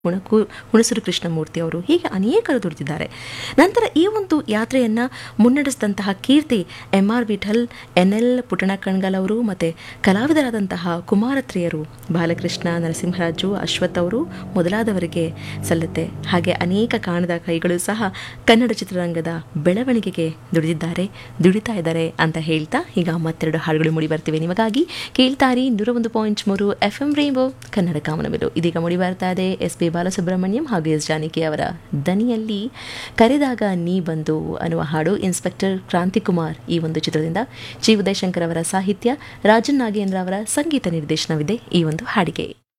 ಹುಣಕು ಹುಣಸೂರು ಕೃಷ್ಣಮೂರ್ತಿ ಅವರು ಹೀಗೆ ಅನೇಕರು ದುಡಿದಿದ್ದಾರೆ ನಂತರ ಈ ಒಂದು ಯಾತ್ರೆಯನ್ನು ಮುನ್ನಡೆಸಿದಂತಹ ಕೀರ್ತಿ M R Vittal N L Puttanna Kanagal ಅವರು ಮತ್ತು ಕಲಾವಿದರಾದಂತಹ ಕುಮಾರತ್ರಿಯರು ಬಾಲಕೃಷ್ಣ ನರಸಿಂಹರಾಜು ಅಶ್ವಥ್ ಅವರು ಮೊದಲಾದವರಿಗೆ ಸಲ್ಲುತ್ತೆ ಹಾಗೆ ಅನೇಕ ಕಾಣದ ಕೈಗಳು ಸಹ ಕನ್ನಡ ಚಿತ್ರರಂಗದ ಬೆಳವಣಿಗೆಗೆ ದುಡಿದಿದ್ದಾರೆ ದುಡಿತಾ ಇದ್ದಾರೆ ಅಂತ ಹೇಳ್ತಾ ಈಗ ಮತ್ತೆರಡು ಹಾಡುಗಳು ಮೂಡಿ ಬರ್ತಿವೆ ನಿಮಗಾಗಿ ಕೇಳ್ತಾರಿ ನೂರ ಒಂದು ಪಾಯಿಂಟ್ ಮೂರು ಎಫ್ ಎಂ ರೇಂಬೋ ಕನ್ನಡ ಕಾಮನಬಿಲು ಇದೀಗ ಮೂಡಿ ಬರ್ತಾ ಇದೆ ಎಸ್ ಪಿ ಬಾಲಸುಬ್ರಹ್ಮಣ್ಯಂ ಹಾಗೂ ಎಸ್ ಜಾನಕಿ ಅವರ ದನಿಯಲ್ಲಿ ಕರೆದಾಗ ನೀ ಬಂದು ಅನ್ನುವ ಹಾಡು ಇನ್ಸ್ಪೆಕ್ಟರ್ ಕ್ರಾಂತಿಕುಮಾರ್ ಈ ಒಂದು ಚಿತ್ರದಿಂದ ಜಿ ಉದಯಶಂಕರ್ ಅವರ ಸಾಹಿತ್ಯ ರಾಜನ್ ನಾಗೇಂದ್ರ ಅವರ ಸಂಗೀತ ನಿರ್ದೇಶನವಿದೆ ಈ ಒಂದು ಹಾಡಿಗೆ